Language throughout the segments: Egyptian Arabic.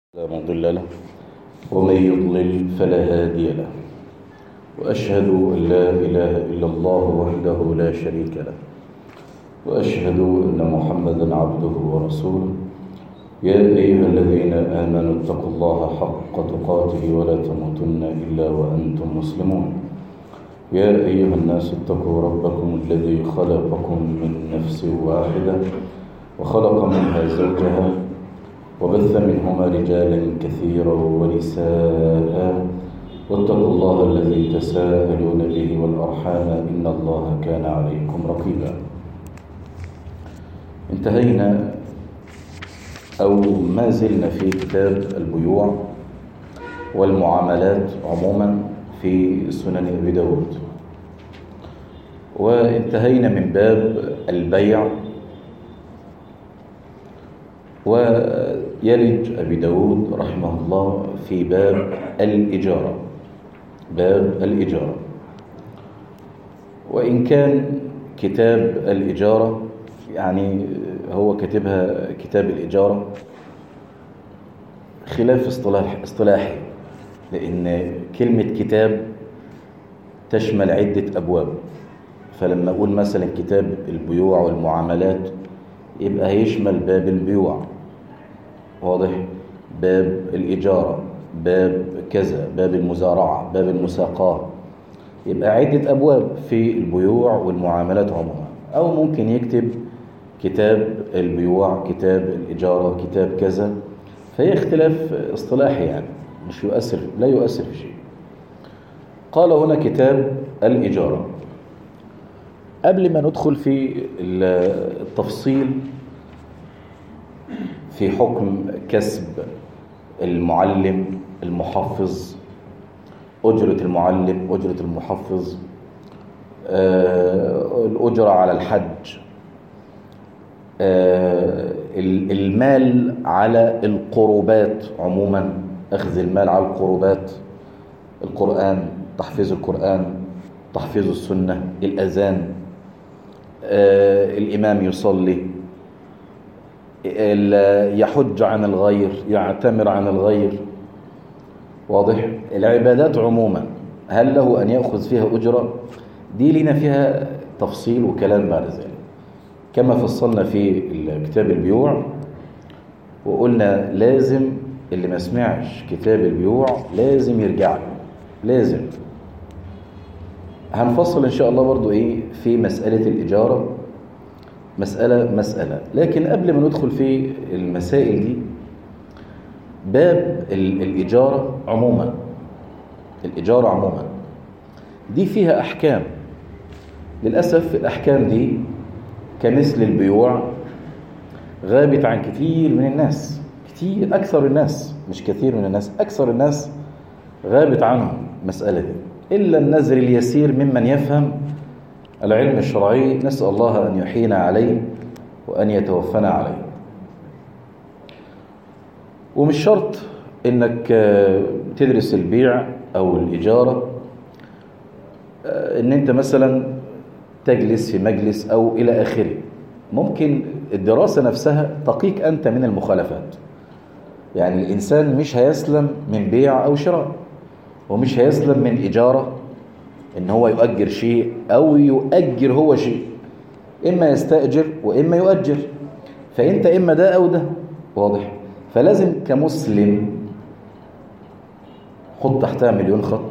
لا مضل له ومن يضلل فلا هادي له وأشهد أن لا إله إلا الله وحده لا شريك له وأشهد أن محمدا عبده ورسوله يا أيها الذين آمنوا اتقوا الله حق تقاته ولا تموتن إلا وأنتم مسلمون يا أيها الناس اتقوا ربكم الذي خلقكم من نفس واحدة وخلق منها زوجها وبث منهما رجالا كثيرا ونساء واتقوا الله الذي تساءلون به والأرحام إن الله كان عليكم رقيبا انتهينا أو ما زلنا في كتاب البيوع والمعاملات عموما في سنن أبي داود وانتهينا من باب البيع ويلج أبي داود رحمه الله في باب الإجارة باب الإجارة وإن كان كتاب الإجارة يعني هو كاتبها كتاب الإجارة خلاف اصطلاح اصطلاحي لأن كلمة كتاب تشمل عدة أبواب فلما أقول مثلا كتاب البيوع والمعاملات يبقى هيشمل باب البيوع واضح باب الإجارة باب كذا باب المزارعة باب المساقاة يبقى عدة أبواب في البيوع والمعاملات عموما أو ممكن يكتب كتاب البيوع كتاب الإجارة كتاب كذا فهي اختلاف اصطلاحي يعني مش يؤثر لا يؤثر في شيء قال هنا كتاب الإجارة قبل ما ندخل في التفصيل في حكم كسب المعلم المحفظ أجرة المعلم أجرة المحفظ الأجرة على الحج المال على القربات عموما أخذ المال على القربات القرآن تحفيظ القرآن تحفيظ السنة الأذان الإمام يصلي يحج عن الغير يعتمر عن الغير واضح العبادات عموما هل له أن يأخذ فيها أجرة دي لنا فيها تفصيل وكلام بعد ذلك كما فصلنا في كتاب البيوع وقلنا لازم اللي ما سمعش كتاب البيوع لازم يرجع له لازم هنفصل ان شاء الله برضو ايه في مسألة الإجارة مسألة مسألة لكن قبل ما ندخل في المسائل دي باب الإجارة عموما الإجارة عموما دي فيها أحكام للأسف الأحكام دي كمثل البيوع غابت عن كثير من الناس كثير أكثر الناس مش كثير من الناس أكثر الناس غابت عنهم مسألة دي إلا النذر اليسير ممن يفهم العلم الشرعي نسأل الله أن يحيينا عليه وأن يتوفنا عليه ومش شرط إنك تدرس البيع أو الإجارة إن أنت مثلا تجلس في مجلس أو إلى آخره ممكن الدراسة نفسها تقيك أنت من المخالفات يعني الإنسان مش هيسلم من بيع أو شراء ومش هيسلم من إجارة إن هو يؤجر شيء أو يؤجر هو شيء إما يستأجر وإما يؤجر فأنت إما ده أو ده واضح فلازم كمسلم خد تحتها مليون خط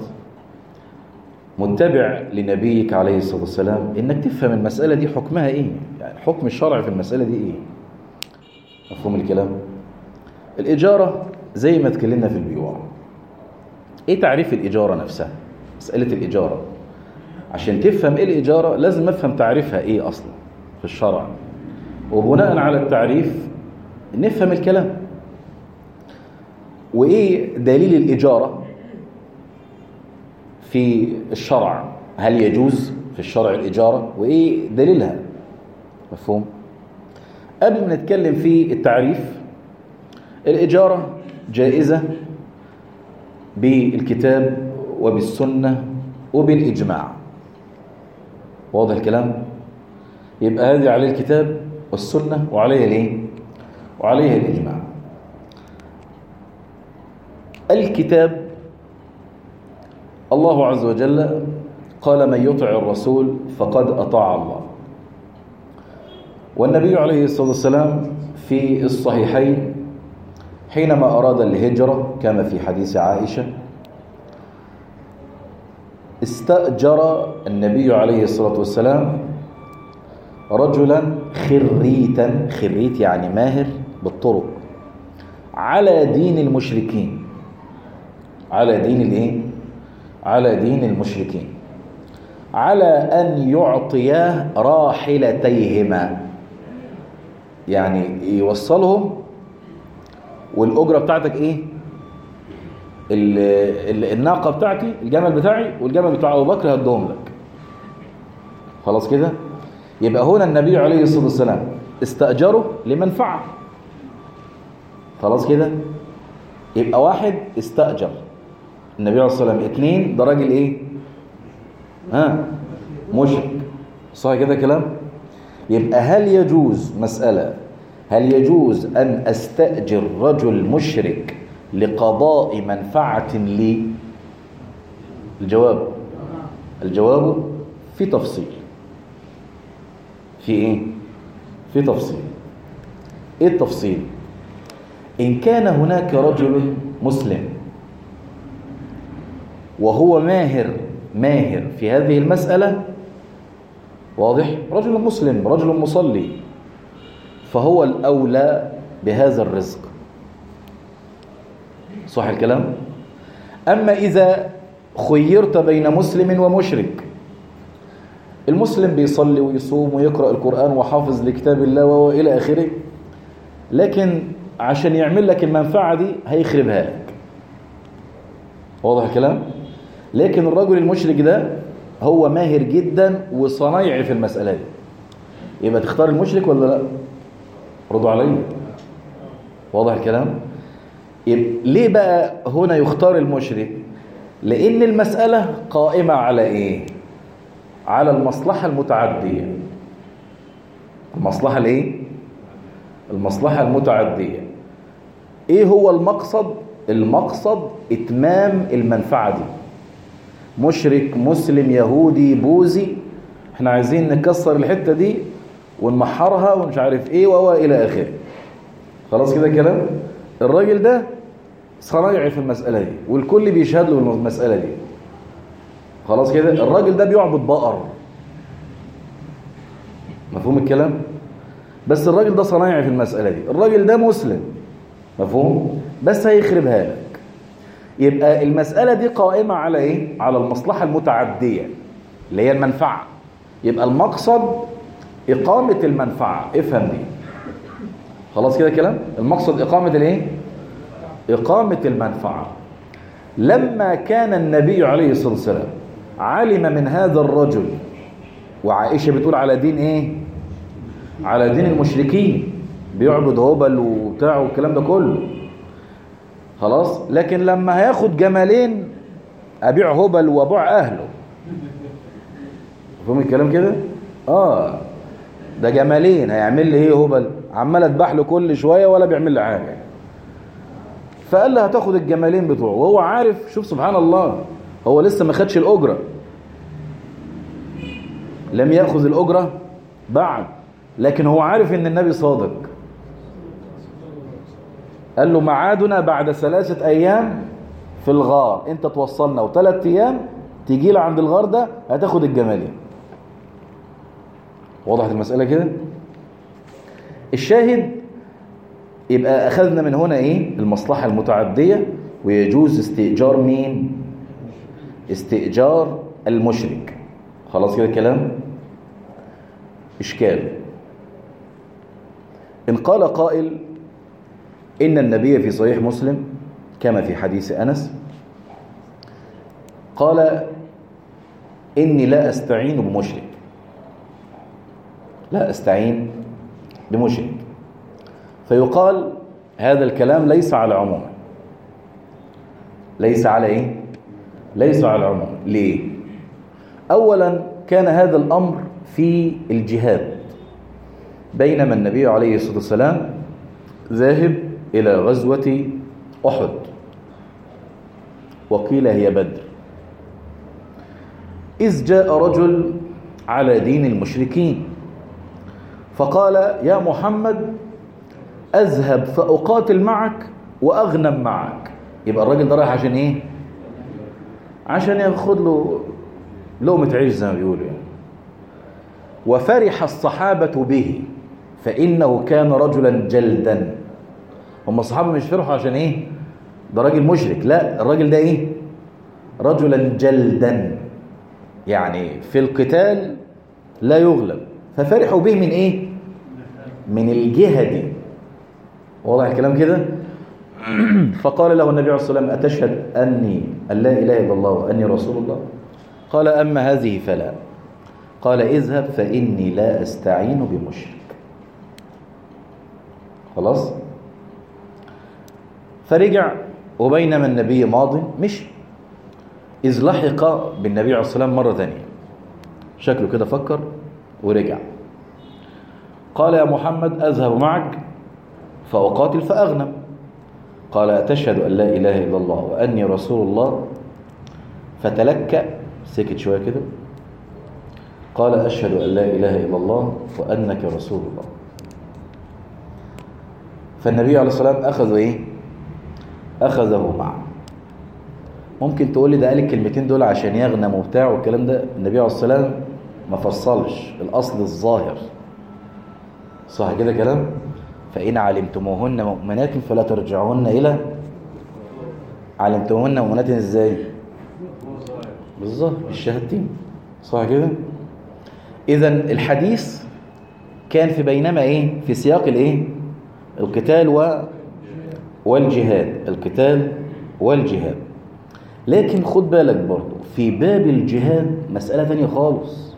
متبع لنبيك عليه الصلاة والسلام إنك تفهم المسألة دي حكمها إيه يعني حكم الشرع في المسألة دي إيه مفهوم الكلام الإجارة زي ما اتكلمنا في البيوع إيه تعريف الإجارة نفسها مسألة الإجارة عشان تفهم إيه الإجارة لازم أفهم تعريفها إيه أصلا في الشرع وبناء على التعريف نفهم الكلام وإيه دليل الإجارة في الشرع هل يجوز في الشرع الإجارة وإيه دليلها مفهوم قبل ما نتكلم في التعريف الإجارة جائزة بالكتاب وبالسنة وبالإجماع واضح الكلام يبقى هذه عليه الكتاب والسنة وعليها الايه وعليها الإجماع الكتاب الله عز وجل قال من يطع الرسول فقد أطاع الله والنبي عليه الصلاة والسلام في الصحيحين حينما أراد الهجرة كما في حديث عائشة استأجر النبي عليه الصلاة والسلام رجلا خريتا خريت يعني ماهر بالطرق على دين المشركين على دين الايه على دين المشركين على ان يعطياه راحلتيهما يعني يوصلهم والاجره بتاعتك ايه ال ال الناقه بتاعتي الجمل بتاعي والجمل بتاع ابو بكر هدهم لك خلاص كده يبقى هنا النبي عليه الصلاه والسلام استاجره لمنفعه خلاص كده يبقى واحد استاجر النبي عليه الصلاه والسلام اثنين ده راجل ايه ها مشرك صح كده كلام يبقى هل يجوز مسألة هل يجوز أن أستأجر رجل مشرك لقضاء منفعة لي الجواب الجواب في تفصيل في ايه في تفصيل ايه التفصيل ان كان هناك رجل مسلم وهو ماهر ماهر في هذه المسألة واضح رجل مسلم رجل مصلي فهو الأولى بهذا الرزق صح الكلام أما إذا خيرت بين مسلم ومشرك المسلم بيصلي ويصوم ويقرأ القرآن وحافظ لكتاب الله وإلى آخره لكن عشان يعمل لك المنفعة دي هيخربها لك واضح الكلام لكن الرجل المشرك ده هو ماهر جدا وصنايعي في المسألة دي يبقى تختار المشرك ولا لا ردوا علي واضح الكلام يبقى ليه بقى هنا يختار المشرك لأن المسألة قائمة على إيه على المصلحة المتعدية المصلحة الإيه المصلحة المتعدية إيه هو المقصد المقصد إتمام المنفعة دي مشرك مسلم يهودي بوذي احنا عايزين نكسر الحتة دي ونمحرها ومش عارف ايه وهو الى اخره خلاص كده كلام الراجل ده صنايعي في المسألة دي والكل بيشهد له المسألة دي خلاص كده الراجل ده بيعبد بقر مفهوم الكلام بس الراجل ده صنايعي في المسألة دي الراجل ده مسلم مفهوم بس هيخربها لك يبقى المسألة دي قائمة على ايه على المصلحة المتعدية اللي هي المنفعة يبقى المقصد إقامة المنفعة افهم دي خلاص كده كلام المقصد إقامة الايه إقامة المنفعة لما كان النبي عليه الصلاة والسلام علم من هذا الرجل وعائشة بتقول على دين ايه على دين المشركين بيعبد هبل وبتاع والكلام ده كله خلاص لكن لما هياخد جمالين ابيع هبل وابيع اهله فهم الكلام كده اه ده جمالين هيعمل لي ايه هبل عمال اذبح له كل شويه ولا بيعمل لي حاجه فقال له هتاخد الجمالين بتوعه وهو عارف شوف سبحان الله هو لسه ما خدش الاجره لم ياخذ الاجره بعد لكن هو عارف ان النبي صادق قال له معادنا بعد ثلاثة أيام في الغار أنت توصلنا وثلاث أيام تيجي لي عند الغار ده هتاخد الجمالين وضحت المسألة كده الشاهد يبقى أخذنا من هنا إيه المصلحة المتعدية ويجوز استئجار مين استئجار المشرك خلاص كده الكلام إشكال إن قال قائل إن النبي في صحيح مسلم كما في حديث أنس قال إني لا أستعين بمشرك لا أستعين بمشرك فيقال هذا الكلام ليس على عموم ليس على إيه؟ ليس على عموم ليه؟ أولا كان هذا الأمر في الجهاد بينما النبي عليه الصلاة والسلام ذاهب إلى غزوة أحد وقيل هي بدر إذ جاء رجل على دين المشركين فقال يا محمد أذهب فأقاتل معك وأغنم معك يبقى الراجل ده رايح عشان إيه عشان ياخد له لقمة عيش زي ما بيقولوا يعني وفرح الصحابة به فإنه كان رجلا جلدا هم الصحابة مش فرحوا عشان إيه ده راجل مشرك لا الراجل ده إيه رجلا جلدا يعني في القتال لا يغلب ففرحوا به من إيه من الجهة دي واضح الكلام كده فقال له النبي عليه الصلاة والسلام أتشهد أني أن لا إله إلا الله وأني رسول الله قال أما هذه فلا قال اذهب فإني لا أستعين بمشرك خلاص فرجع وبينما النبي ماض مشي إذ لحق بالنبي عليه الصلاة والسلام مرة ثانية شكله كده فكر ورجع قال يا محمد أذهب معك فأقاتل فأغنم قال أتشهد أن لا إله إلا الله وأني رسول الله فتلكأ سكت شوية كده قال أشهد أن لا إله إلا الله وأنك رسول الله فالنبي عليه الصلاة والسلام أخذ إيه أخذه معه ممكن تقول لي ده قال الكلمتين دول عشان يغنم وبتاع والكلام ده النبي عليه الصلاة والسلام ما فصلش الأصل الظاهر صح كده كلام فإن علمتموهن مؤمنات فلا ترجعوهن إلى علمتموهن مؤمنات إزاي بالظبط بالشهادتين صح كده إذا الحديث كان في بينما إيه في سياق الإيه القتال و والجهاد القتال والجهاد لكن خد بالك برضو في باب الجهاد مسألة ثانية خالص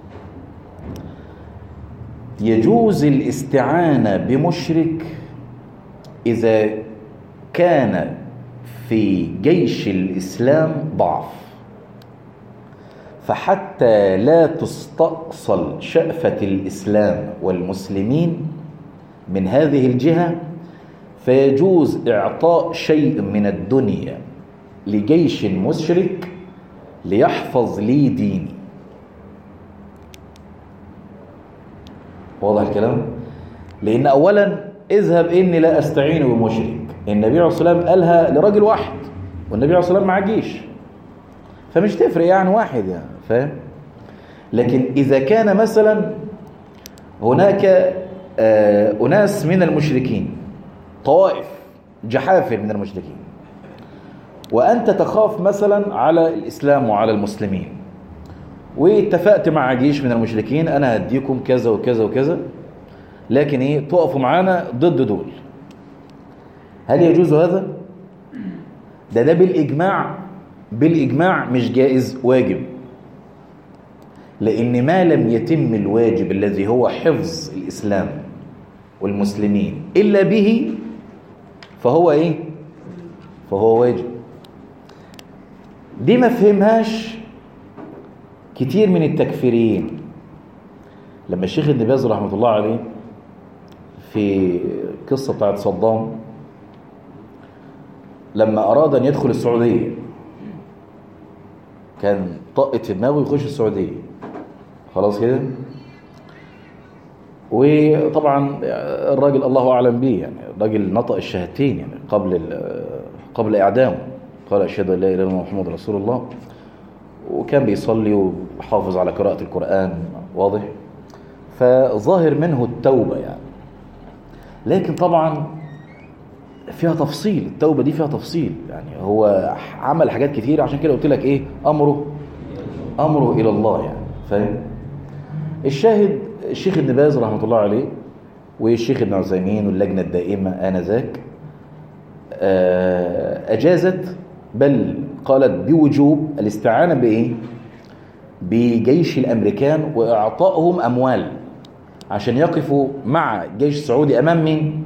يجوز الاستعانة بمشرك إذا كان في جيش الإسلام ضعف فحتى لا تستأصل شأفة الإسلام والمسلمين من هذه الجهة فيجوز إعطاء شيء من الدنيا لجيش مشرك ليحفظ لي ديني واضح الكلام لأن أولا اذهب إني لا أستعين بمشرك النبي عليه الصلاة والسلام قالها لراجل واحد والنبي عليه الصلاة والسلام معاه جيش فمش تفرق يعني واحد يعني فاهم لكن إذا كان مثلا هناك آه أناس من المشركين طوائف جحافل من المشركين وأنت تخاف مثلا على الإسلام وعلى المسلمين واتفقت مع جيش من المشركين أنا هديكم كذا وكذا وكذا لكن إيه تقفوا معانا ضد دول هل يجوز هذا؟ ده ده بالإجماع بالإجماع مش جائز واجب لأن ما لم يتم الواجب الذي هو حفظ الإسلام والمسلمين إلا به فهو إيه؟ فهو واجب دي ما فهمهاش كتير من التكفيريين لما الشيخ ابن باز رحمة الله عليه في قصة بتاعت صدام لما أراد أن يدخل السعودية كان طقت في دماغه يخش السعودية خلاص كده وطبعا الراجل الله أعلم به يعني الراجل نطق الشهادتين يعني قبل قبل إعدامه قال أشهد أن لا إله إلا الله محمد رسول الله وكان بيصلي وحافظ على قراءة القرآن واضح فظاهر منه التوبة يعني لكن طبعا فيها تفصيل التوبة دي فيها تفصيل يعني هو عمل حاجات كتير عشان كده قلت لك ايه أمره أمره إلى الله يعني فاهم الشاهد الشيخ ابن باز رحمة الله عليه والشيخ ابن عثيمين واللجنة الدائمة آنذاك أجازت بل قالت بوجوب الاستعانة بإيه؟ بجيش الأمريكان وإعطائهم أموال عشان يقفوا مع الجيش السعودي أمام مين؟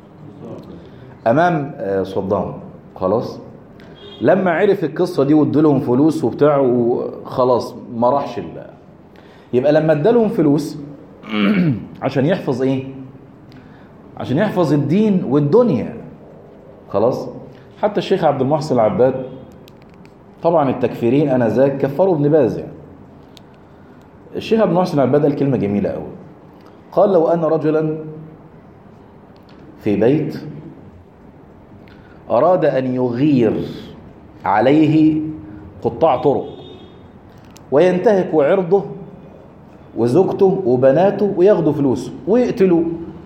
أمام صدام خلاص لما عرف القصة دي وادولهم فلوس وبتاع وخلاص ما راحش يبقى لما ادالهم فلوس عشان يحفظ ايه عشان يحفظ الدين والدنيا خلاص حتى الشيخ عبد المحسن العباد طبعا التكفيرين أنا ذاك كفروا ابن باز يعني الشيخ ابن محسن العباد قال كلمة جميلة قوي قال لو أن رجلا في بيت أراد أن يغير عليه قطاع طرق وينتهك عرضه وزوجته وبناته وياخدوا فلوسه ويقتلوه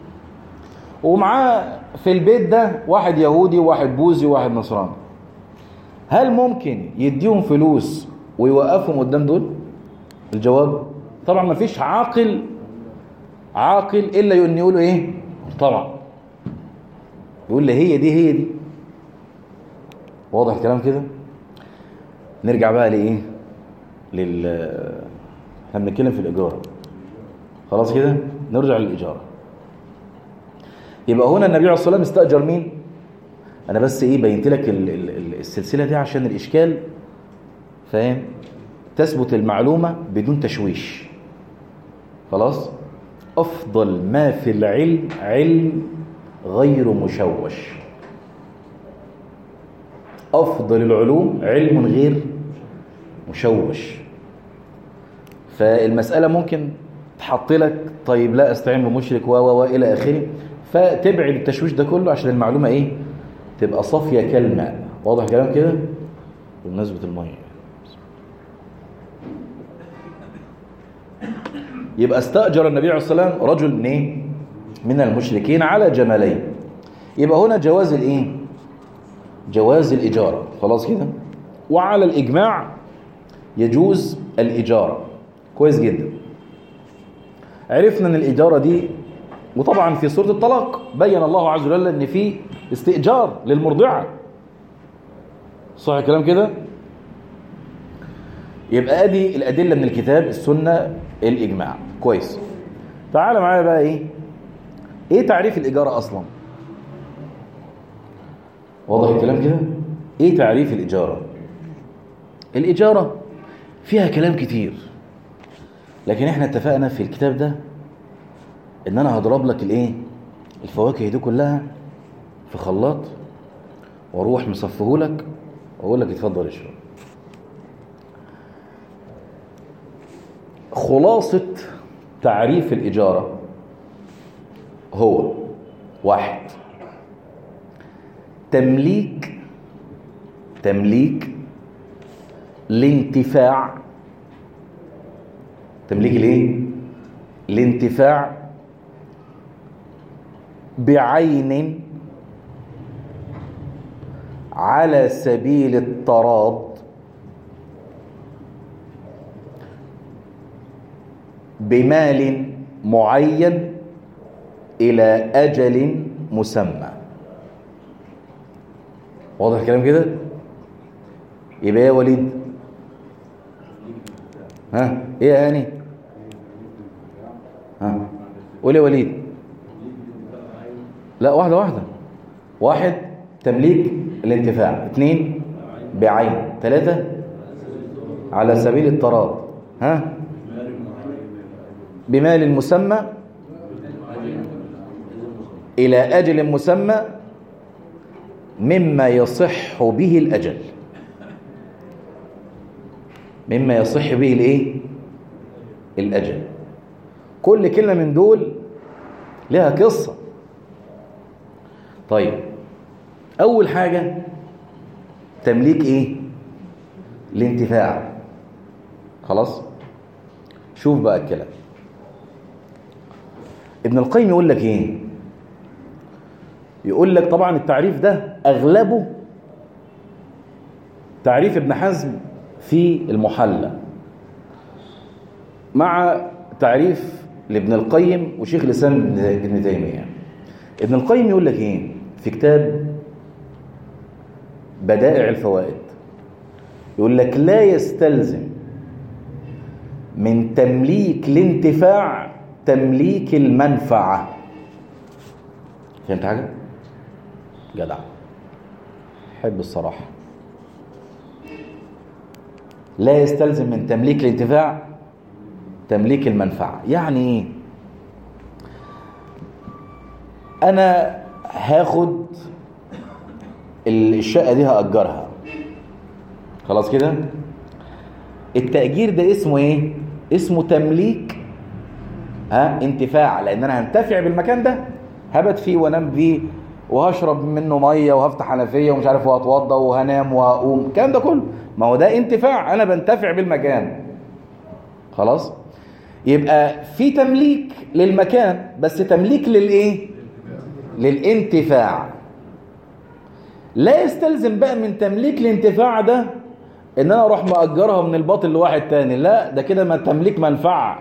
ومعاه في البيت ده واحد يهودي وواحد بوذي وواحد نصراني هل ممكن يديهم فلوس ويوقفهم قدام دول الجواب طبعا ما فيش عاقل عاقل الا ان يقولوا ايه طبعا يقول لي هي دي هي دي واضح الكلام كده نرجع بقى لايه لل احنا بنتكلم في الايجار خلاص كده نرجع للايجار يبقى هنا النبي عليه الصلاه والسلام استاجر مين انا بس ايه بينت لك ال ال السلسله دي عشان الاشكال فاهم تثبت المعلومه بدون تشويش خلاص افضل ما في العلم علم غير مشوش افضل العلوم علم غير مشوش فالمساله ممكن تحط لك طيب لا استعين بمشرك و و الى اخره فتبعد التشويش ده كله عشان المعلومه ايه تبقى صافيه كالماء واضح كلام كده بمناسبه الميه يبقى استاجر النبي عليه الصلاه والسلام رجل من ايه من المشركين على جملين يبقى هنا جواز الايه جواز الاجاره خلاص كده وعلى الاجماع يجوز الاجاره كويس جدا عرفنا ان الاجاره دي وطبعا في سوره الطلاق بين الله عز وجل ان في استئجار للمرضعه صح الكلام كده يبقى ادي الادله من الكتاب السنه الاجماع كويس تعال معايا بقى ايه ايه تعريف الاجاره اصلا واضح الكلام كده ايه تعريف الاجاره الاجاره فيها كلام كتير لكن احنا اتفقنا في الكتاب ده ان انا هضرب لك الايه الفواكه دي كلها في خلاط واروح مصفهولك واقول لك اتفضل اشرب خلاصة تعريف الإجارة هو واحد تمليك تمليك الانتفاع تمليك الايه الانتفاع بعين على سبيل التراض بمال معين إلى أجل مسمى واضح الكلام كده يبقى يا وليد ها ايه يا هاني ها قول يا وليد لا واحدة واحدة واحد تمليك الانتفاع اثنين بعين ثلاثة على سبيل التراض ها بمال مسمى إلى أجل مسمى مما يصح به الأجل مما يصح به الايه الأجل كل كلمة من دول لها قصة طيب أول حاجة تمليك إيه الانتفاع خلاص شوف بقى الكلام ابن القيم يقول لك ايه يقول لك طبعا التعريف ده اغلبه تعريف ابن حزم في المحلى مع تعريف لابن القيم وشيخ الاسلام ابن تيميه ابن القيم يقول لك ايه في كتاب بدائع الفوائد يقول لك لا يستلزم من تمليك الانتفاع تمليك المنفعة فهمت حاجة؟ جدع حب الصراحة لا يستلزم من تمليك الانتفاع تمليك المنفعة يعني ايه انا هاخد الشقة دي هأجرها خلاص كده التأجير ده اسمه ايه اسمه تمليك ها انتفاع لان انا هنتفع بالمكان ده هبت فيه وانام فيه وهشرب منه ميه وهفتح حنفيه ومش عارف وهتوضى وهنام وهقوم الكلام ده كله ما هو ده انتفاع انا بنتفع بالمكان خلاص يبقى في تمليك للمكان بس تمليك للايه للانتفاع لا يستلزم بقى من تمليك الانتفاع ده ان انا اروح مأجرها من الباطل لواحد تاني لا ده كده ما تمليك منفعه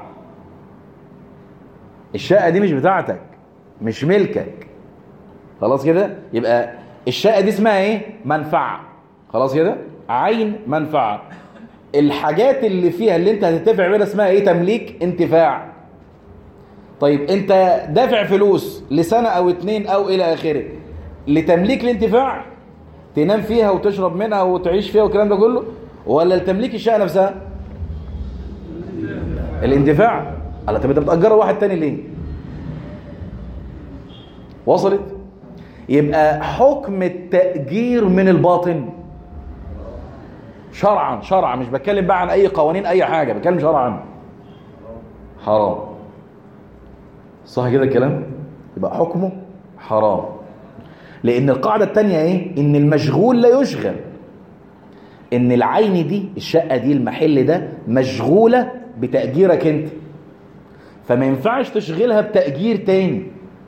الشقه دي مش بتاعتك مش ملكك خلاص كده يبقى الشقه دي اسمها ايه منفعه خلاص كده عين منفعه الحاجات اللي فيها اللي انت هتدفع بيها اسمها ايه تمليك انتفاع طيب انت دافع فلوس لسنه او اتنين او الى اخره لتمليك الانتفاع تنام فيها وتشرب منها وتعيش فيها والكلام ده كله ولا لتمليك الشقه نفسها الانتفاع على طب انت بتاجرها واحد تاني ليه وصلت يبقى حكم التأجير من الباطن شرعا شرعا مش بتكلم بقى عن اي قوانين اي حاجة بتكلم شرعا حرام صح كده الكلام يبقى حكمه حرام لان القاعدة التانية ايه ان المشغول لا يشغل ان العين دي الشقة دي المحل ده مشغولة بتأجيرك انت فما ينفعش تشغلها بتأجير تاني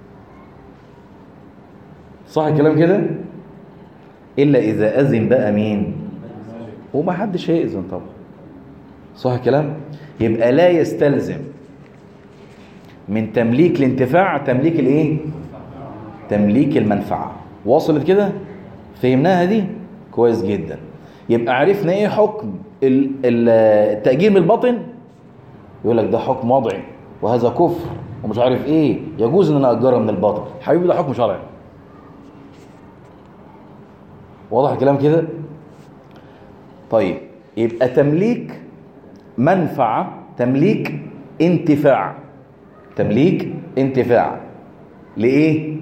صح الكلام كده إلا إذا أذن بقى مين وما حدش هيأذن طبعا صح الكلام يبقى لا يستلزم من تمليك الانتفاع تمليك الايه تمليك المنفعة وصلت كده فهمناها دي كويس جدا يبقى عرفنا ايه حكم التأجير من الباطن يقول لك ده حكم وضعي وهذا كفر ومش عارف ايه يجوز ان انا اجرها من الباطن حبيبي ده حكم شرعي واضح الكلام كده طيب يبقى تمليك منفعة تمليك انتفاع تمليك انتفاع لإيه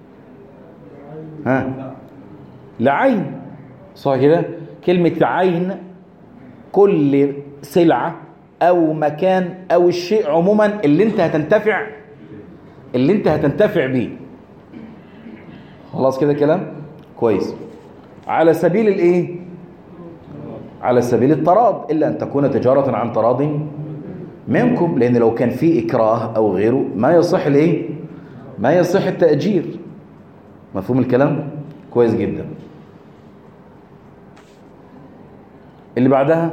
ها لعين صح كده كلمة عين كل سلعة أو مكان أو الشيء عموما اللي انت هتنتفع اللي انت هتنتفع بيه خلاص كده كلام كويس على سبيل الايه على سبيل التراض الا ان تكون تجاره عن تراض منكم لان لو كان في اكراه او غيره ما يصح الايه ما يصح التاجير مفهوم الكلام كويس جدا اللي بعدها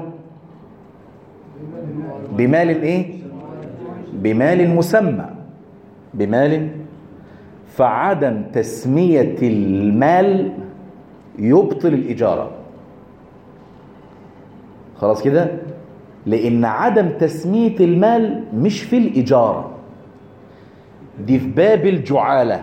بمال ايه بمال مسمى بمال فعدم تسميه المال يبطل الإجارة خلاص كده لأن عدم تسمية المال مش في الإجارة دي في باب الجعالة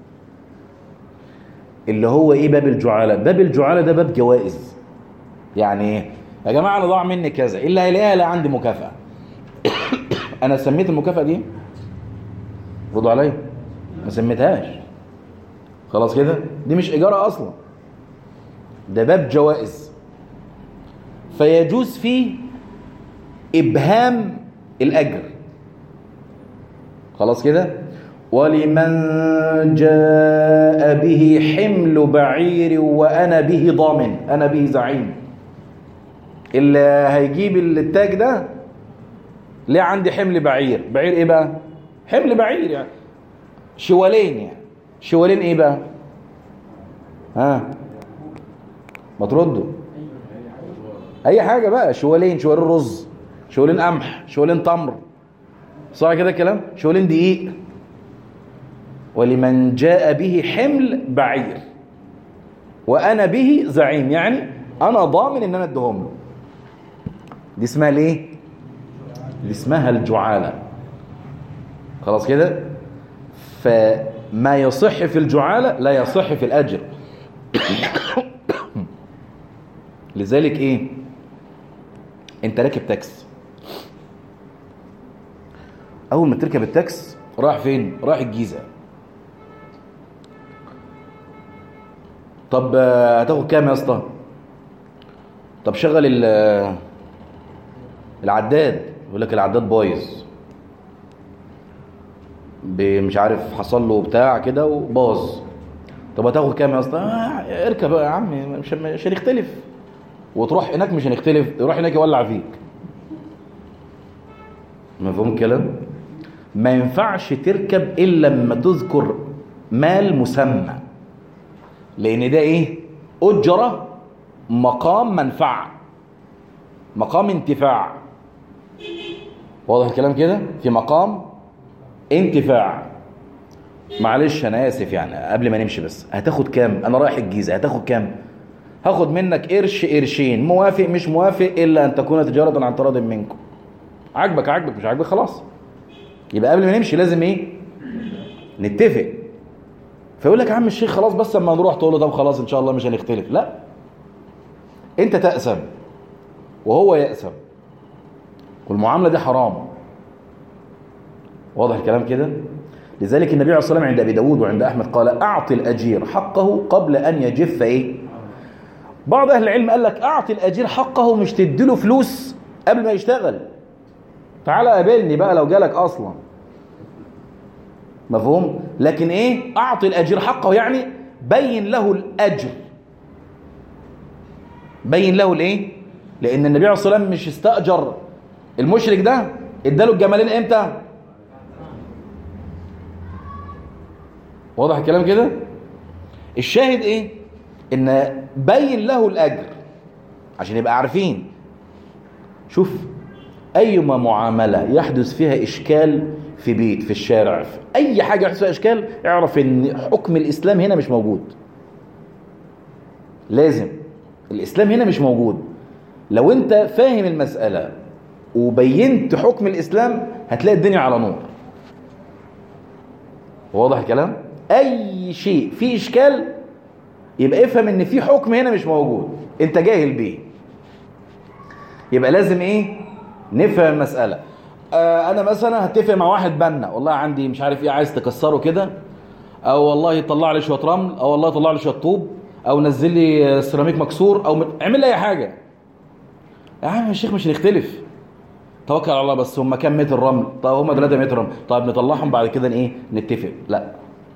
اللي هو إيه باب الجعالة باب الجعالة ده باب جوائز يعني إيه يا جماعة أنا ضاع مني كذا إيه اللي هيلاقيها لا عندي مكافأة أنا سميت المكافأة دي ردوا عليا ما سميتهاش خلاص كده دي مش إيجارة أصلا ده باب جوائز فيجوز فيه إبهام الأجر خلاص كده ولمن جاء به حمل بعير وأنا به ضامن أنا به زعيم اللي هيجيب التاج ده ليه عندي حمل بعير بعير ايه بقى حمل بعير يعني شوالين يعني شوالين ايه بقى ها ما تردوا اي حاجه بقى شوالين شوالين رز شوالين قمح شوالين تمر صح كده الكلام شوالين دقيق ولمن جاء به حمل بعير وانا به زعيم يعني انا ضامن ان انا اديهم له دي اسمها ليه دي اسمها الجعاله خلاص كده فما يصح في الجعاله لا يصح في الاجر لذلك ايه انت راكب تاكس اول ما تركب التاكس رايح فين رايح الجيزه طب هتاخد كام يا اسطى طب شغل ال- العداد يقول لك العداد بايظ ب- مش عارف حصل له بتاع كده وباظ طب هتاخد كام يا اسطى آه، اركب بقى يا عم مش مش هنختلف وتروح هناك مش هنختلف يروح هناك يولع فيك مفهوم الكلام ما ينفعش تركب الا لما تذكر مال مسمى لان ده ايه اجره مقام منفعه مقام انتفاع واضح الكلام كده في مقام انتفاع معلش انا اسف يعني قبل ما نمشي بس هتاخد كام انا رايح الجيزه هتاخد كام هاخد منك قرش قرشين موافق مش موافق الا ان تكون تجاره عن تراض منكم عاجبك عاجبك مش عاجبك خلاص يبقى قبل ما نمشي لازم ايه نتفق فيقول لك يا عم الشيخ خلاص بس اما نروح تقول له طب خلاص ان شاء الله مش هنختلف لا انت تأسم وهو يأسم والمعاملة دي حرام واضح الكلام كده لذلك النبي عليه الصلاة والسلام عند أبي داود وعند أحمد قال أعطي الأجير حقه قبل أن يجف إيه بعض أهل العلم قال لك أعطي الأجير حقه مش تديله فلوس قبل ما يشتغل تعالى قابلني بقى لو جالك أصلا مفهوم لكن إيه أعطي الأجير حقه يعني بين له الأجر بين له الإيه لأن النبي عليه الصلاة والسلام مش استأجر المشرك ده اداله الجمالين امتى واضح الكلام كده الشاهد ايه ان بين له الاجر عشان يبقى عارفين شوف ايما معامله يحدث فيها اشكال في بيت في الشارع في اي حاجه يحدث فيها اشكال اعرف ان حكم الاسلام هنا مش موجود لازم الاسلام هنا مش موجود لو انت فاهم المساله وبينت حكم الاسلام هتلاقي الدنيا على نور واضح الكلام اي شيء فيه اشكال يبقى افهم ان في حكم هنا مش موجود انت جاهل بيه يبقى لازم ايه نفهم المساله آه انا مثلا هتفق مع واحد بنا والله عندي مش عارف ايه عايز تكسره كده او والله طلع لي شويه رمل او والله طلع لي شويه طوب او نزل لي سيراميك مكسور او م- اعمل لي اي حاجه يا عم يا شيخ مش هنختلف توكل على الله بس هم كام متر رمل طب هم 3 متر رمل طيب نطلعهم بعد كده ايه نتفق لا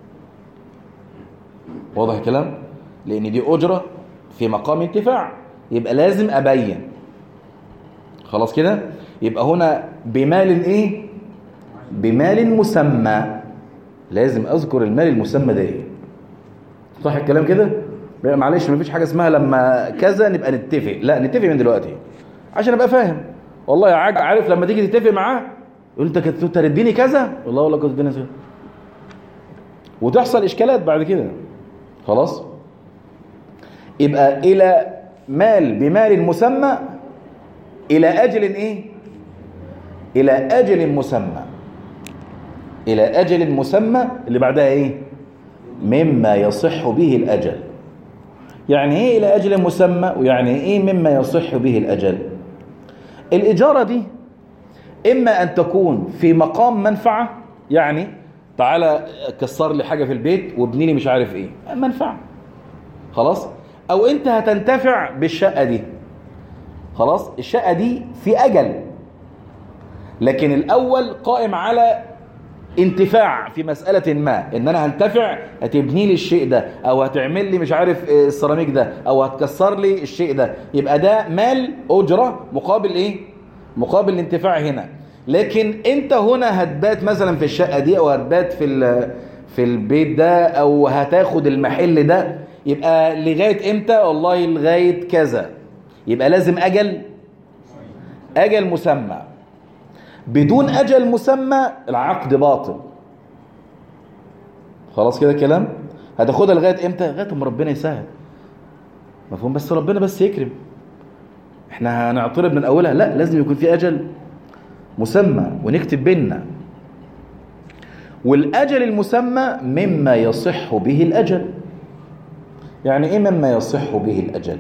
واضح الكلام لان دي اجره في مقام انتفاع يبقى لازم ابين خلاص كده يبقى هنا بمال ايه بمال مسمى لازم اذكر المال المسمى ده ايه صح الكلام كده لا، معلش مفيش حاجه اسمها لما كذا نبقى نتفق لا نتفق من دلوقتي عشان ابقى فاهم والله يا عاج عارف لما تيجي تتفق معاه يقول انت كنت ترديني كذا والله والله كنت تديني كذا وتحصل اشكالات بعد كده خلاص يبقى الى مال بمال مسمى الى اجل ايه الى اجل مسمى الى اجل مسمى اللي بعدها ايه مما يصح به الاجل يعني ايه الى اجل مسمى ويعني ايه مما يصح به الاجل الاجاره دي اما ان تكون في مقام منفعه يعني تعالى كسر لي حاجه في البيت وابني لي مش عارف ايه منفعه خلاص او انت هتنتفع بالشقه دي خلاص الشقه دي في اجل لكن الاول قائم على انتفاع في مسألة ما ان انا هنتفع هتبني لي الشيء ده او هتعمل لي مش عارف آه، السيراميك ده او هتكسر لي الشيء ده يبقى ده مال اجرة مقابل ايه مقابل الانتفاع هنا لكن انت هنا هتبات مثلا في الشقة دي او هتبات في ال- في البيت ده او هتاخد المحل ده يبقى لغاية امتى والله لغاية كذا يبقى لازم اجل اجل مسمى بدون أجل مسمى العقد باطل خلاص كده الكلام هتاخدها لغاية امتى لغاية ما ربنا يسهل مفهوم بس ربنا بس يكرم احنا هنعترض من اولها لا لازم يكون في اجل مسمى ونكتب بيننا والاجل المسمى مما يصح به الاجل يعني ايه مما يصح به الاجل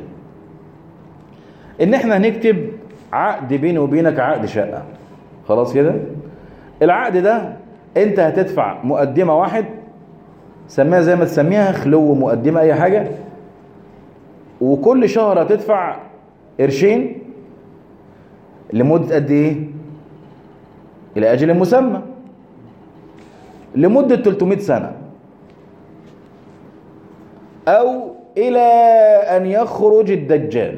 ان احنا هنكتب عقد بيني وبينك عقد شقه خلاص كده العقد ده انت هتدفع مقدمة واحد سميها زي ما تسميها خلو مقدمة اي حاجة وكل شهر هتدفع قرشين لمدة قد ايه الى اجل مسمى لمدة 300 سنة او الى ان يخرج الدجال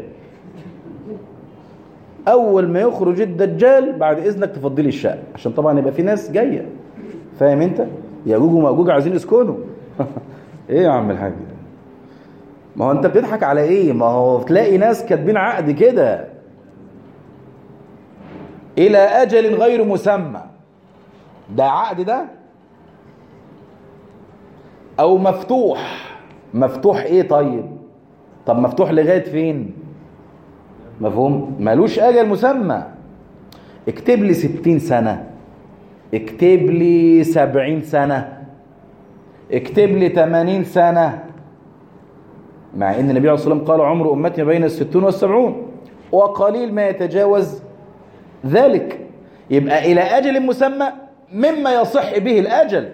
اول ما يخرج الدجال بعد اذنك تفضلي الشقه عشان طبعا يبقى في ناس جايه فاهم انت ياجوج وماجوج عايزين يسكنوا ايه يا عم الحاج ما هو انت بتضحك على ايه ما هو تلاقي ناس كاتبين عقد كده الى اجل غير مسمى ده عقد ده او مفتوح مفتوح ايه طيب طب مفتوح لغايه فين مفهوم ملوش اجل مسمى اكتب لي ستين سنه اكتب لي سبعين سنه اكتب لي تمانين سنه مع ان النبي عليه الصلاه والسلام قال عمر امتي بين الستون والسبعون وقليل ما يتجاوز ذلك يبقى الى اجل مسمى مما يصح به الاجل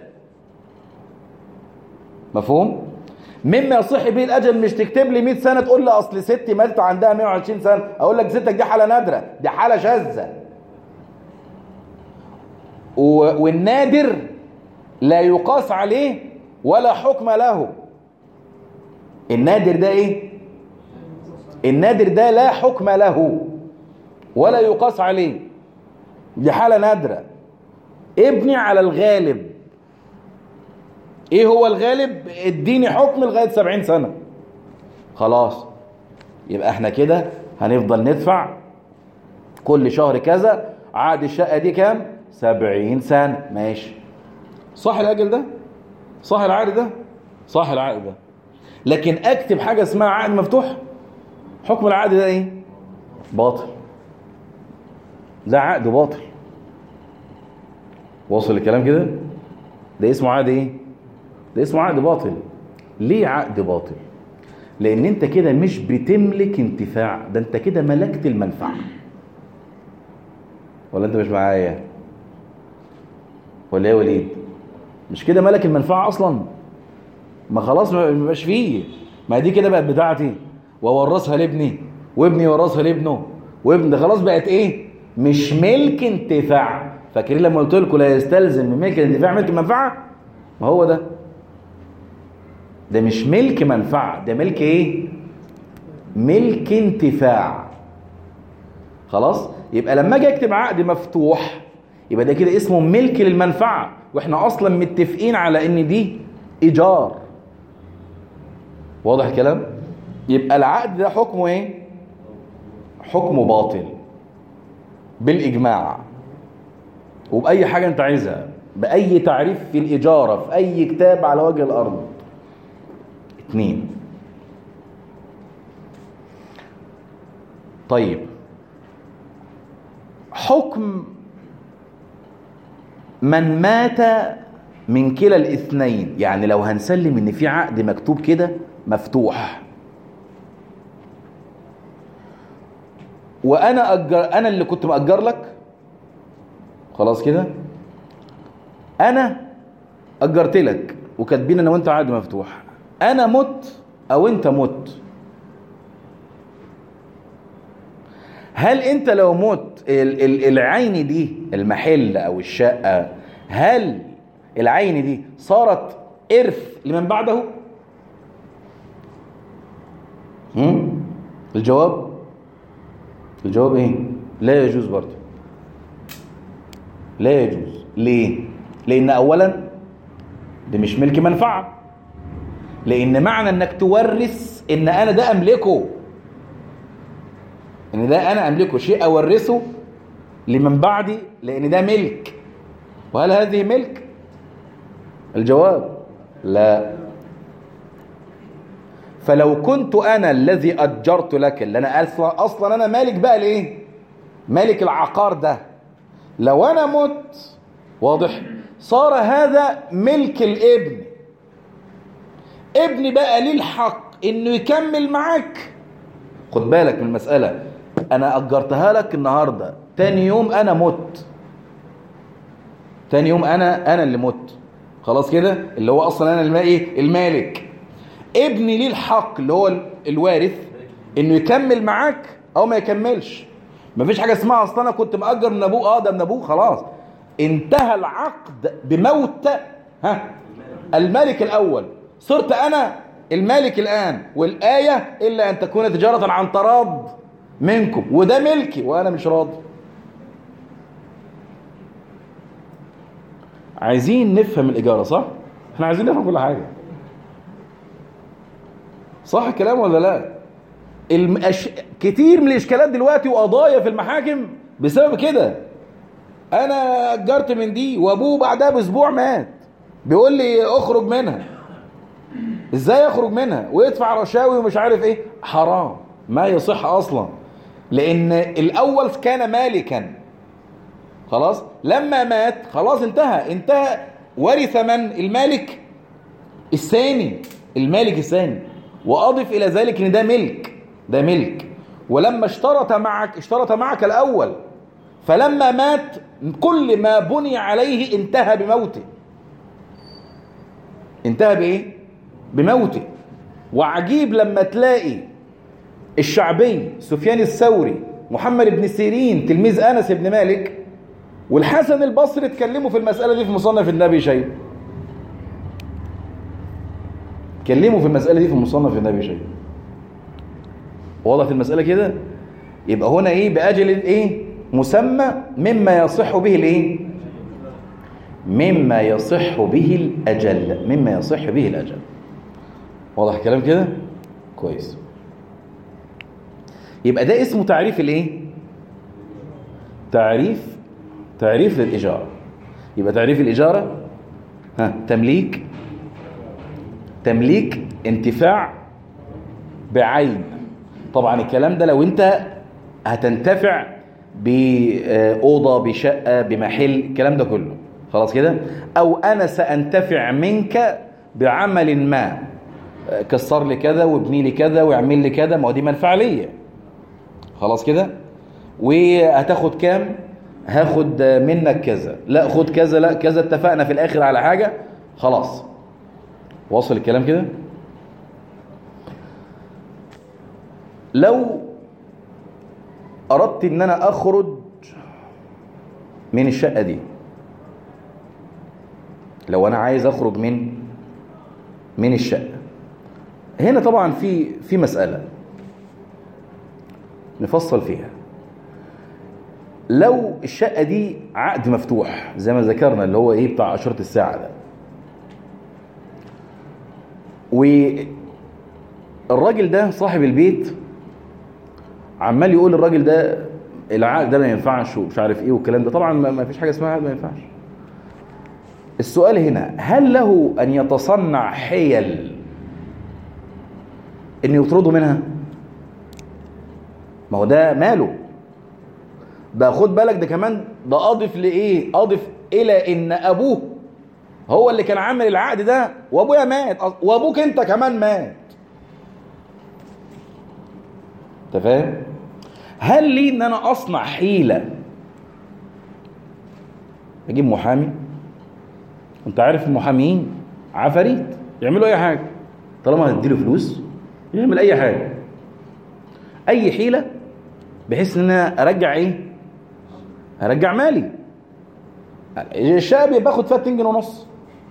مفهوم مما يصح به الاجل مش تكتب لي 100 سنه تقول لي اصل ستي ماتت عندها 120 سنه اقول لك ستك دي حاله نادره دي حاله شاذه و- والنادر لا يقاس عليه ولا حكم له النادر ده ايه النادر ده لا حكم له ولا يقاس عليه دي حاله نادره ابني على الغالب ايه هو الغالب اديني حكم لغايه 70 سنه خلاص يبقى احنا كده هنفضل ندفع كل شهر كذا عقد الشقه دي كام 70 سنه ماشي صح الاجل ده صح العقد ده صح العقد ده لكن اكتب حاجه اسمها عقد مفتوح حكم العقد ده ايه باطل ده عقد باطل واصل الكلام كده ده اسمه عقد ايه ده اسمه عقد باطل ليه عقد باطل لان انت كده مش بتملك انتفاع ده انت كده ملكت المنفعه ولا انت مش معايا ولا ايه يا وليد مش كده ملك المنفعه اصلا ما خلاص ما بيبقاش فيه ما دي كده بقت بتاعتي واورثها لابني وابني يورثها لابنه وابن ده خلاص بقت ايه مش ملك انتفاع فاكرين لما قلت لكم لا يستلزم من ملك الانتفاع ملك المنفعه ما هو ده ده مش ملك منفعه ده ملك ايه ملك انتفاع خلاص يبقى لما اجي اكتب عقد مفتوح يبقى ده كده اسمه ملك للمنفعه واحنا اصلا متفقين على ان دي ايجار واضح الكلام يبقى العقد ده حكمه ايه حكمه باطل بالاجماع وباي حاجه انت عايزها باي تعريف في الاجاره في اي كتاب على وجه الارض اتنين طيب حكم من مات من كلا الاثنين يعني لو هنسلم ان في عقد مكتوب كده مفتوح وانا أجر انا اللي كنت مأجر لك خلاص كده انا اجرت لك وكاتبين انا وانت عقد مفتوح انا مت او انت مت هل انت لو مت ال- ال- العين دي المحل او الشقه هل العين دي صارت ارث لمن بعده هم؟ الجواب الجواب ايه لا يجوز برضه لا يجوز ليه لان اولا ده مش ملك منفعه لان معنى انك تورث ان انا ده املكه ان ده انا املكه شيء اورثه لمن بعدي لان ده ملك وهل هذه ملك الجواب لا فلو كنت انا الذي اجرت لك اللي انا اصلا اصلا انا مالك بقى ليه مالك العقار ده لو انا مت واضح صار هذا ملك الابن ابني بقى ليه الحق انه يكمل معاك خد بالك من المسألة انا اجرتها لك النهاردة تاني يوم انا مت تاني يوم انا انا اللي مت خلاص كده اللي هو اصلا انا الما ايه المالك ابني ليه الحق اللي هو ال- الوارث انه يكمل معاك او ما يكملش مفيش حاجه اسمها اصل انا كنت مأجر من ابوه اه ده من ابوه خلاص انتهى العقد بموت ها الملك الاول صرت انا المالك الان والايه الا ان تكون تجاره عن تراض منكم وده ملكي وانا مش راضي عايزين نفهم الاجاره صح احنا عايزين نفهم كل حاجه صح الكلام ولا لا المش... كتير من الاشكالات دلوقتي وقضايا في المحاكم بسبب كده انا اجرت من دي وابوه بعدها باسبوع مات بيقول لي اخرج منها ازاي اخرج منها ويدفع رشاوي ومش عارف ايه حرام ما يصح اصلا لان الاول كان مالكا خلاص لما مات خلاص انتهى انتهى ورث من المالك الثاني المالك الثاني واضف الى ذلك ان ده ملك ده ملك ولما اشترط معك اشترط معك الاول فلما مات كل ما بني عليه انتهى بموته انتهى بايه بموته وعجيب لما تلاقي الشعبي سفيان الثوري محمد بن سيرين تلميذ انس بن مالك والحسن البصري اتكلموا في المسألة دي في مصنف النبي شيء اتكلموا في المسألة دي في مصنف النبي شيء واضح المسألة كده يبقى هنا ايه بأجل ايه مسمى مما يصح به الايه مما يصح به الأجل مما يصح به الأجل واضح الكلام كده كويس يبقى ده اسمه تعريف الايه تعريف تعريف للإجارة يبقى تعريف الإجارة ها تمليك تمليك انتفاع بعين طبعا الكلام ده لو انت هتنتفع بأوضة بشقة بمحل الكلام ده كله خلاص كده أو أنا سأنتفع منك بعمل ما كسر لي كذا وابني لي كذا واعمل لي كذا ما هو دي منفعة ليا خلاص كده وهتاخد كام هاخد منك كذا لا خد كذا لا كذا اتفقنا في الاخر على حاجة خلاص واصل الكلام كده لو اردت ان انا اخرج من الشقة دي لو انا عايز اخرج من من الشقة هنا طبعا في في مسألة نفصل فيها لو الشقة دي عقد مفتوح زي ما ذكرنا اللي هو ايه بتاع أشرة الساعة ده والراجل ده صاحب البيت عمال يقول الراجل ده العقد ده ما ينفعش ومش عارف ايه والكلام ده طبعا ما فيش حاجة اسمها عقد ما ينفعش السؤال هنا هل له أن يتصنع حيل أن يطردوا منها ما هو ده ماله ده خد بالك ده كمان ده اضف لايه اضف الى ان ابوه هو اللي كان عامل العقد ده وابويا مات وابوك انت كمان مات انت فاهم هل لي ان انا اصنع حيله اجيب محامي انت عارف المحامين عفاريت يعملوا اي حاجه طالما هتديله فلوس يعمل اي حاجه اي حيله بحيث ان انا ارجع ايه هرجع مالي الشاب باخد فيها 2 جنيه ونص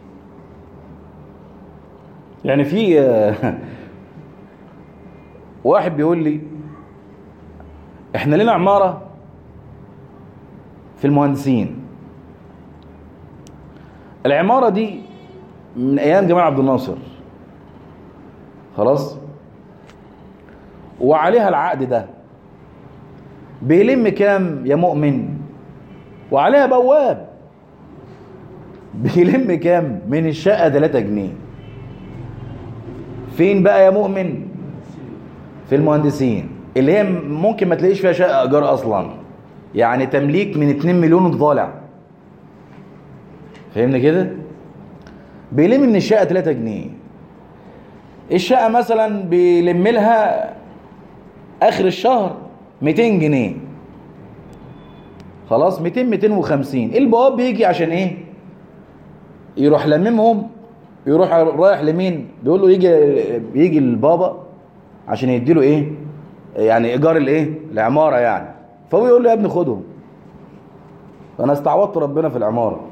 يعني في واحد بيقول لي احنا لنا عمارة في المهندسين العمارة دي من ايام جمال عبد الناصر خلاص وعليها العقد ده بيلم كام يا مؤمن وعليها بواب بيلم كام من الشقة 3 جنيه فين بقى يا مؤمن في المهندسين اللي هي ممكن ما تلاقيش فيها شقة ايجار اصلا يعني تمليك من 2 مليون وطالع فهمنا كده بيلم من الشقة 3 جنيه الشقة مثلا بيلم لها اخر الشهر 200 جنيه خلاص 200 250 البواب بيجي عشان ايه يروح لممهم يروح رايح لمين بيقول له يجي يجي البابا عشان يديله ايه يعني ايجار الايه العماره يعني فهو يقول له يا ابني خدهم فانا استعوضت ربنا في العماره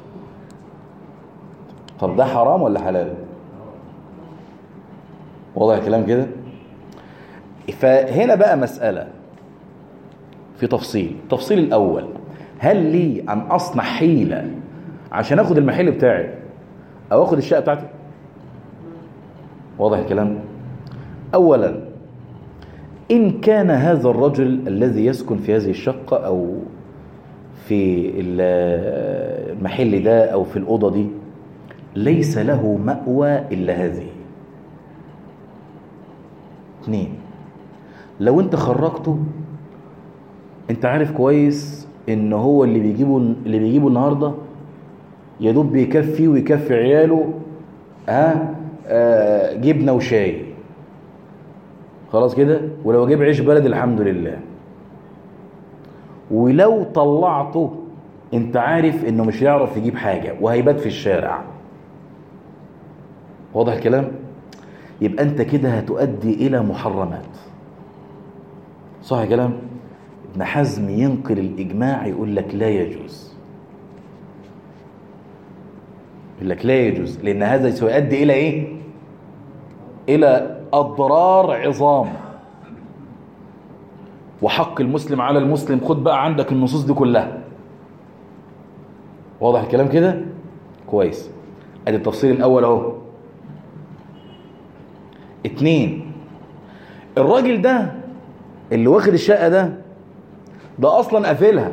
طب ده حرام ولا حلال واضح الكلام كده فهنا بقى مسألة في تفصيل التفصيل الأول هل لي أن أصنع حيلة عشان أخد المحل بتاعي أو أخد الشقة بتاعتي واضح الكلام أولا إن كان هذا الرجل الذي يسكن في هذه الشقة أو في المحل ده أو في الأوضة دي ليس له مأوى إلا هذه اثنين لو انت خرجته انت عارف كويس ان هو اللي بيجيبه اللي بيجيبه النهارده يا دوب بيكفي ويكفي عياله ها آه جبنه وشاي خلاص كده ولو جيب عيش بلد الحمد لله ولو طلعته انت عارف انه مش هيعرف يجيب حاجه وهيبات في الشارع واضح الكلام يبقى انت كده هتؤدي الى محرمات صح الكلام ابن حزم ينقل الاجماع يقول لك لا يجوز يقول لك لا يجوز لان هذا سيؤدي الى ايه الى اضرار عظام وحق المسلم على المسلم خد بقى عندك النصوص دي كلها واضح الكلام كده كويس ادي التفصيل الاول اهو اتنين الراجل ده اللي واخد الشقة ده ده أصلا قافلها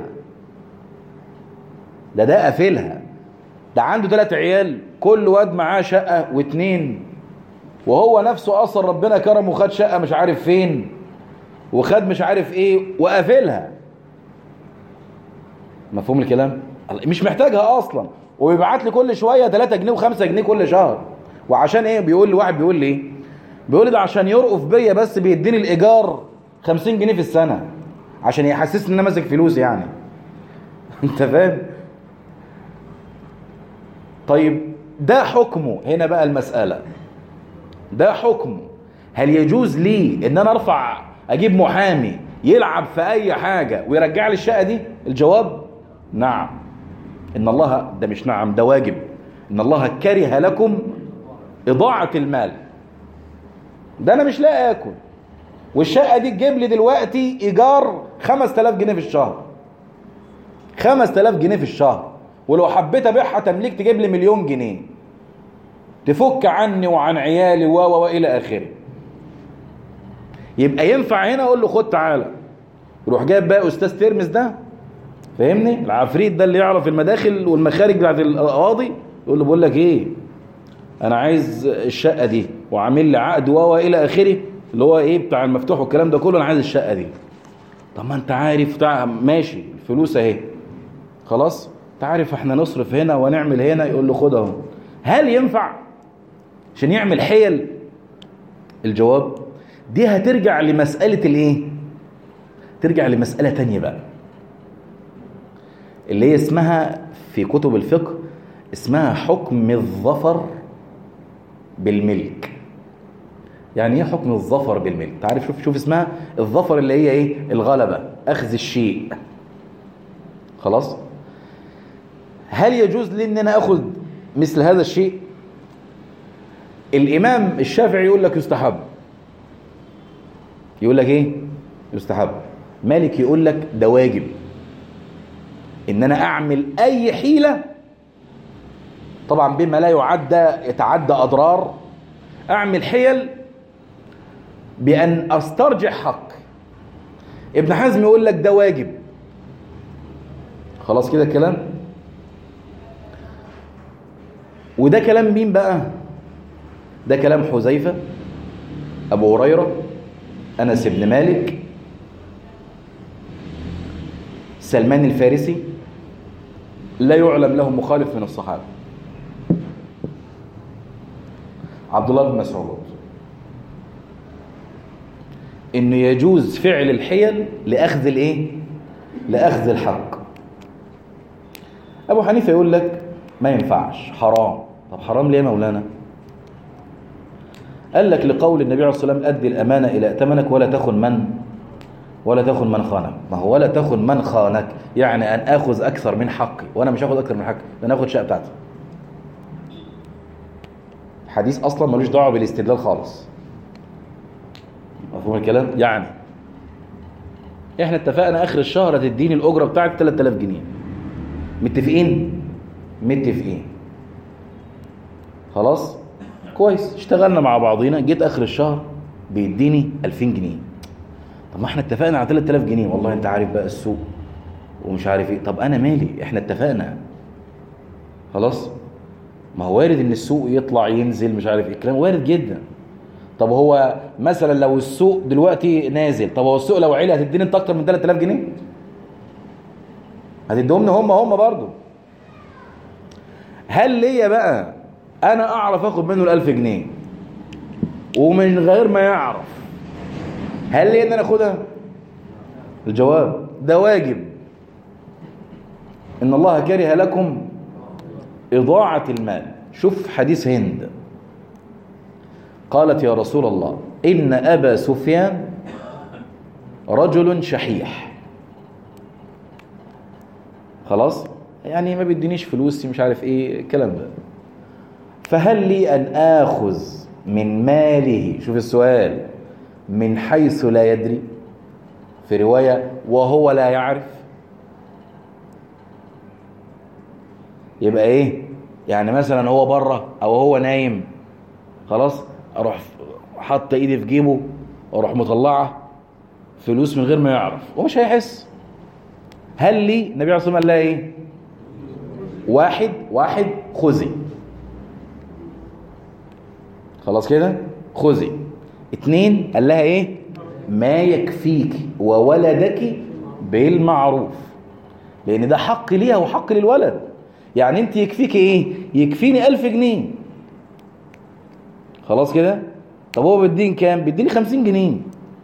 ده ده قافلها ده عنده ثلاث عيال كل واد معاه شقة واتنين وهو نفسه أصلا ربنا كرمه وخد شقة مش عارف فين وخد مش عارف ايه وقافلها مفهوم الكلام مش محتاجها اصلا وبيبعت لي كل شويه 3 جنيه و5 جنيه كل شهر وعشان ايه بيقول لي واحد بيقول لي ايه بيقول لي ده عشان يرقف بيا بس بيديني الايجار 50 جنيه في السنه عشان يحسسني ان انا ماسك فلوس يعني انت فاهم طيب ده حكمه هنا بقى المساله ده حكمه هل يجوز لي ان انا ارفع اجيب محامي يلعب في اي حاجه ويرجع لي الشقه دي الجواب نعم ان الله ده مش نعم ده واجب ان الله كره لكم اضاعه المال ده انا مش لاقي اكل والشقه دي تجيب لي دلوقتي ايجار 5000 جنيه في الشهر 5000 جنيه في الشهر ولو حبيت ابيعها تمليك تجيب لي مليون جنيه تفك عني وعن عيالي و و الى اخره يبقى ينفع هنا اقول له خد تعالى يروح جايب بقى استاذ ترمس ده فاهمني العفريت ده اللي يعرف المداخل والمخارج بتاعت القواضي يقول له بقول لك ايه انا عايز الشقه دي وعامل لي عقد و الى اخره اللي هو ايه بتاع المفتوح والكلام ده كله انا عايز الشقه دي طب ما انت عارف بتاع ماشي الفلوس اهي خلاص انت عارف احنا نصرف هنا ونعمل هنا يقول له خد اهو هل ينفع عشان يعمل حيل الجواب دي هترجع لمسألة الايه ترجع لمسألة تانية بقى اللي هي اسمها في كتب الفقه اسمها حكم الظفر بالملك يعني ايه حكم الظفر بالملك تعرف شوف شوف اسمها الظفر اللي هي ايه الغلبة اخذ الشيء خلاص هل يجوز لي ان انا اخذ مثل هذا الشيء الامام الشافعي يقول لك يستحب يقول لك ايه يستحب مالك يقول لك ده واجب ان انا اعمل اي حيله طبعا بما لا يعدى يتعدى اضرار اعمل حيل بان استرجع حق ابن حزم يقول لك ده واجب خلاص كده الكلام وده كلام مين بقى ده كلام حذيفه ابو هريره انس بن مالك سلمان الفارسي لا يعلم له مخالف من الصحابه عبد الله بن مسعود انه يجوز فعل الحيل لاخذ الايه لاخذ الحق ابو حنيفه يقول لك ما ينفعش حرام طب حرام ليه يا مولانا قال لك لقول النبي عليه الصلاة والسلام أدي الأمانة إلى أتمنك ولا تخن من ولا تخن من خانك ما هو ولا تخن من خانك يعني أن آخذ أكثر من حقي وأنا مش هاخد أكثر من حقي ده أنا آخد شقة بتاعتي حديث أصلا ملوش دعوة بالاستدلال خالص مفهوم الكلام يعني احنا اتفقنا اخر الشهر هتديني الاجره بتاعتي 3000 جنيه متفقين متفقين خلاص كويس اشتغلنا مع بعضينا جيت اخر الشهر بيديني 2000 جنيه طب ما احنا اتفقنا على 3000 جنيه والله انت عارف بقى السوق ومش عارف ايه طب انا مالي احنا اتفقنا خلاص ما هو وارد ان السوق يطلع ينزل مش عارف ايه الكلام وارد جدا طب هو مثلا لو السوق دلوقتي نازل طب هو السوق لو عالي هتديني انت اكتر من 3000 جنيه هتديهم هم هم برضه هل ليا بقى انا اعرف اخد منه ال1000 جنيه ومن غير ما يعرف هل ليا ان انا اخدها الجواب ده واجب ان الله كره لكم اضاعه المال شوف حديث هند قالت يا رسول الله إن أبا سفيان رجل شحيح خلاص يعني ما بيدينيش فلوسي مش عارف ايه الكلام ده فهل لي أن آخذ من ماله شوف السؤال من حيث لا يدري في رواية وهو لا يعرف يبقى ايه يعني مثلا هو بره او هو نايم خلاص اروح حاطه ايدي في جيبه واروح مطلعه فلوس من غير ما يعرف ومش هيحس هل لي النبي عليه الصلاه والسلام قال لها ايه واحد واحد خذي خلاص كده خذي اتنين قال لها ايه ما يكفيك وولدك بالمعروف لان ده حق ليها وحق للولد يعني انت يكفيك ايه يكفيني ألف جنيه خلاص كده طب هو بيديني كام بيديني خمسين جنيه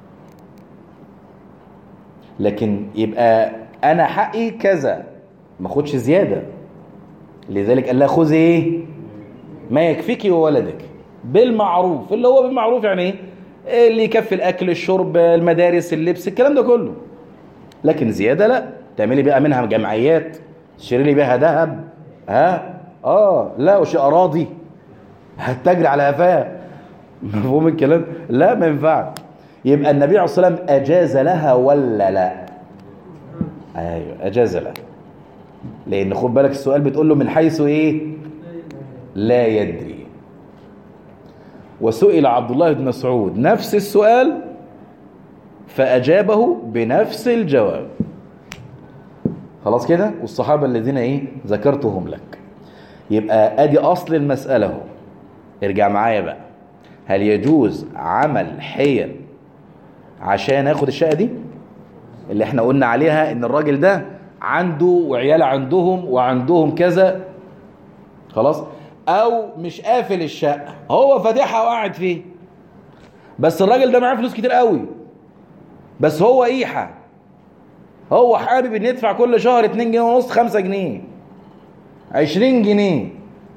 لكن يبقى انا حقي كذا ما اخدش زياده لذلك قال لها خذ ايه ما يكفيك وولدك بالمعروف اللي هو بالمعروف يعني ايه اللي يكفي الاكل الشرب المدارس اللبس الكلام ده كله لكن زياده لا تعملي بقى منها جمعيات تشتري لي بيها ذهب ها اه لا وش اراضي هتجري على قفاها مفهوم الكلام لا ما ينفعش يبقى النبي عليه الصلاه والسلام اجاز لها ولا لا ايوه اجاز لها لان خد بالك السؤال بتقول له من حيث ايه لا يدري وسئل عبد الله بن مسعود نفس السؤال فاجابه بنفس الجواب خلاص كده والصحابه الذين ايه ذكرتهم لك يبقى ادي اصل المساله اهو ارجع معايا بقى هل يجوز عمل حيل عشان اخد الشقه دي اللي احنا قلنا عليها ان الراجل ده عنده وعيال عندهم وعندهم كذا خلاص او مش قافل الشقه هو فاتحها وقاعد فيه بس الراجل ده معاه فلوس كتير قوي بس هو ايحه هو حابب ان يدفع كل شهر 2 جنيه ونص 5 جنيه 20 جنيه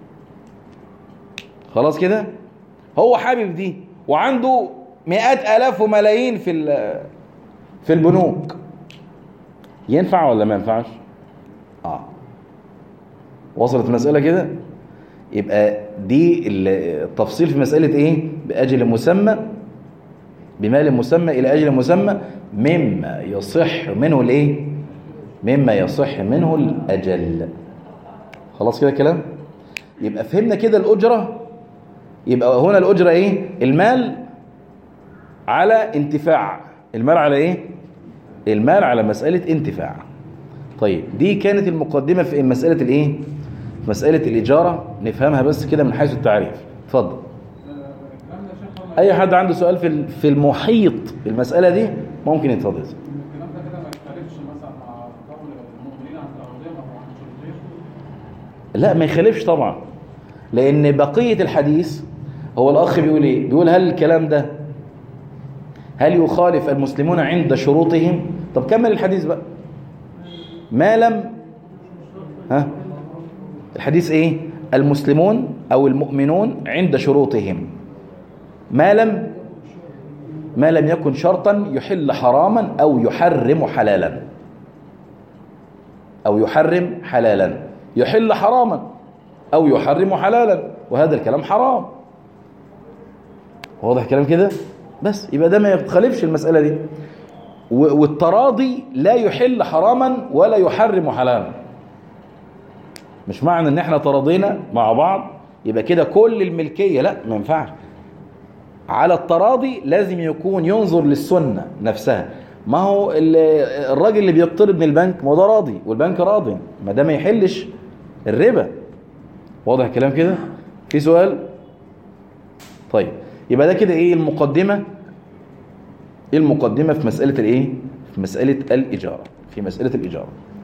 خلاص كده هو حابب دي وعنده مئات الاف وملايين في في البنوك ينفع ولا ما ينفعش اه وصلت المساله كده يبقى دي التفصيل في مساله ايه باجل مسمى بمال مسمى الى اجل مسمى مما يصح منه الايه مما يصح منه الاجل خلاص كده الكلام يبقى فهمنا كده الاجره يبقى هنا الاجره ايه المال على انتفاع المال على ايه المال على مساله انتفاع طيب دي كانت المقدمه في مساله الايه مساله الاجاره نفهمها بس كده من حيث التعريف اتفضل اي حد عنده سؤال في في المحيط المساله دي ممكن يتفضل الكلام ده كده ما يختلفش مثلا مع قول المؤمنين عن الأرضية أو عن شروطهم لا ما يخالفش طبعا لان بقيه الحديث هو الاخ بيقول ايه بيقول هل الكلام ده هل يخالف المسلمون عند شروطهم طب كمل الحديث بقى ما لم ها الحديث ايه المسلمون او المؤمنون عند شروطهم ما لم ما لم يكن شرطا يحل حراما أو يحرم حلالا أو يحرم حلالا يحل حراما أو يحرم حلالا وهذا الكلام حرام واضح الكلام كده بس يبقى ده ما يخالفش المسألة دي و- والتراضي لا يحل حراما ولا يحرم حلالا مش معنى ان احنا تراضينا مع بعض يبقى كده كل الملكية لا ما ينفعش على التراضي لازم يكون ينظر للسنة نفسها ما هو ال- الراجل اللي بيقترض من البنك ما هو ده راضي والبنك راضي ما ده ما يحلش الربا واضح الكلام كده في سؤال طيب يبقى ده كده ايه المقدمة ايه المقدمة في مسألة الايه في مسألة الإجارة في مسألة الإجارة